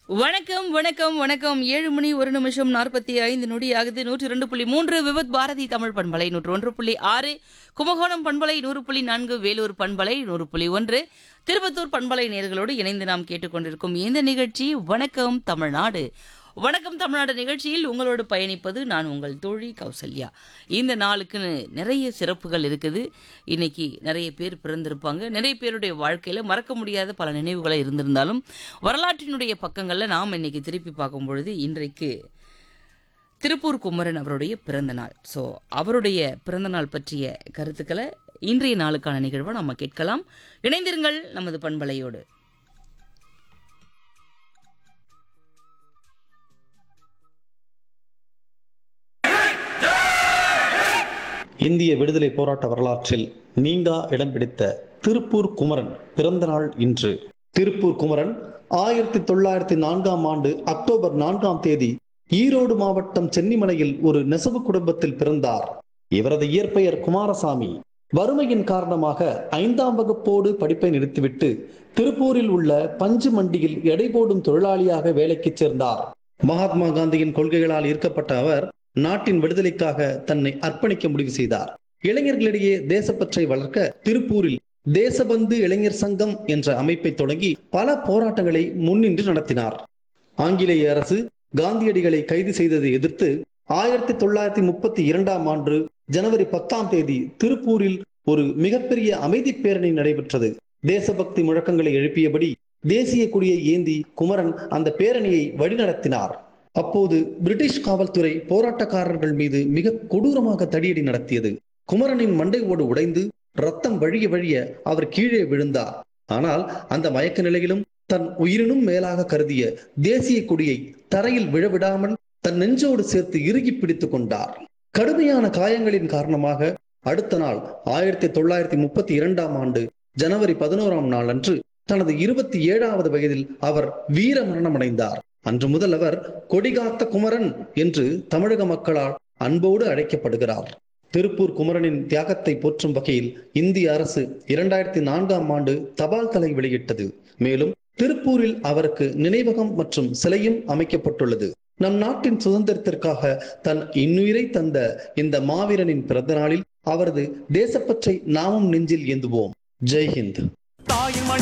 வணக்கம் வணக்கம் வணக்கம் ஏழு மணி ஒரு நிமிஷம் நாற்பத்தி ஐந்து நொடி ஆகுது நூற்றி ரெண்டு புள்ளி மூன்று விவத் பாரதி தமிழ் பண்பலை நூற்று ஒன்று புள்ளி ஆறு கும்பகோணம் பண்பலை நூறு புள்ளி நான்கு வேலூர் பண்பலை நூறு புள்ளி ஒன்று திருப்பத்தூர் பண்பலை நேர்களோடு இணைந்து நாம் கேட்டுக்கொண்டிருக்கும் இந்த நிகழ்ச்சி வணக்கம் தமிழ்நாடு வணக்கம் தமிழ்நாடு நிகழ்ச்சியில் உங்களோடு பயணிப்பது நான் உங்கள் தோழி கௌசல்யா இந்த நாளுக்கு நிறைய சிறப்புகள் இருக்குது இன்னைக்கு நிறைய பேர் பிறந்திருப்பாங்க நிறைய பேருடைய வாழ்க்கையில் மறக்க முடியாத பல நினைவுகளை இருந்திருந்தாலும் வரலாற்றினுடைய பக்கங்களில் நாம் இன்னைக்கு திருப்பி பார்க்கும் பொழுது இன்றைக்கு திருப்பூர் குமரன் அவருடைய பிறந்த நாள் ஸோ அவருடைய பிறந்த நாள் பற்றிய கருத்துக்களை இன்றைய நாளுக்கான நிகழ்வை நம்ம கேட்கலாம் இணைந்திருங்கள் நமது பண்பலையோடு இந்திய விடுதலை போராட்ட வரலாற்றில் நீங்கா இடம் பிடித்த திருப்பூர் குமரன் பிறந்த நாள் இன்று திருப்பூர் குமரன் ஆயிரத்தி தொள்ளாயிரத்தி நான்காம் ஆண்டு அக்டோபர் நான்காம் தேதி ஈரோடு மாவட்டம் சென்னிமலையில் ஒரு நெசவு குடும்பத்தில் பிறந்தார் இவரது இயற்பெயர் குமாரசாமி வறுமையின் காரணமாக ஐந்தாம் வகுப்போடு படிப்பை நிறுத்திவிட்டு திருப்பூரில் உள்ள பஞ்சு மண்டியில் எடை போடும் தொழிலாளியாக வேலைக்கு சேர்ந்தார் மகாத்மா காந்தியின் கொள்கைகளால் ஈர்க்கப்பட்ட அவர் நாட்டின் விடுதலைக்காக தன்னை அர்ப்பணிக்க முடிவு செய்தார் இளைஞர்களிடையே தேசப்பற்றை வளர்க்க திருப்பூரில் தேசபந்து இளைஞர் சங்கம் என்ற அமைப்பை தொடங்கி பல போராட்டங்களை முன்னின்று நடத்தினார் ஆங்கிலேய அரசு காந்தியடிகளை கைது செய்ததை எதிர்த்து ஆயிரத்தி தொள்ளாயிரத்தி முப்பத்தி இரண்டாம் ஆண்டு ஜனவரி பத்தாம் தேதி திருப்பூரில் ஒரு மிகப்பெரிய அமைதி பேரணி நடைபெற்றது தேசபக்தி முழக்கங்களை எழுப்பியபடி தேசிய கொடியை ஏந்தி குமரன் அந்த பேரணியை வழிநடத்தினார் அப்போது பிரிட்டிஷ் காவல்துறை போராட்டக்காரர்கள் மீது மிக கொடூரமாக தடியடி நடத்தியது குமரனின் மண்டை ஓடு உடைந்து ரத்தம் வழிய வழிய அவர் கீழே விழுந்தார் ஆனால் அந்த மயக்க நிலையிலும் தன் உயிரினும் மேலாக கருதிய தேசிய கொடியை தரையில் விழவிடாமல் தன் நெஞ்சோடு சேர்த்து இறுகி பிடித்துக் கொண்டார் கடுமையான காயங்களின் காரணமாக அடுத்த நாள் ஆயிரத்தி தொள்ளாயிரத்தி முப்பத்தி இரண்டாம் ஆண்டு ஜனவரி பதினோராம் நாள் அன்று தனது இருபத்தி ஏழாவது வயதில் அவர் வீர மரணமடைந்தார் அன்று முதல் அவர் கொடிகாத்த குமரன் என்று தமிழக மக்களால் அன்போடு அழைக்கப்படுகிறார் திருப்பூர் குமரனின் தியாகத்தை போற்றும் வகையில் இந்திய அரசு இரண்டாயிரத்தி நான்காம் ஆண்டு தபால் தலை வெளியிட்டது மேலும் திருப்பூரில் அவருக்கு நினைவகம் மற்றும் சிலையும் அமைக்கப்பட்டுள்ளது நம் நாட்டின் சுதந்திரத்திற்காக தன் இன்னுயிரை தந்த இந்த மாவீரனின் பிறந்த நாளில் அவரது தேசப்பற்றை நாமும் நெஞ்சில் ஏந்துவோம் ஜெய்ஹிந்த் தாயின் மடி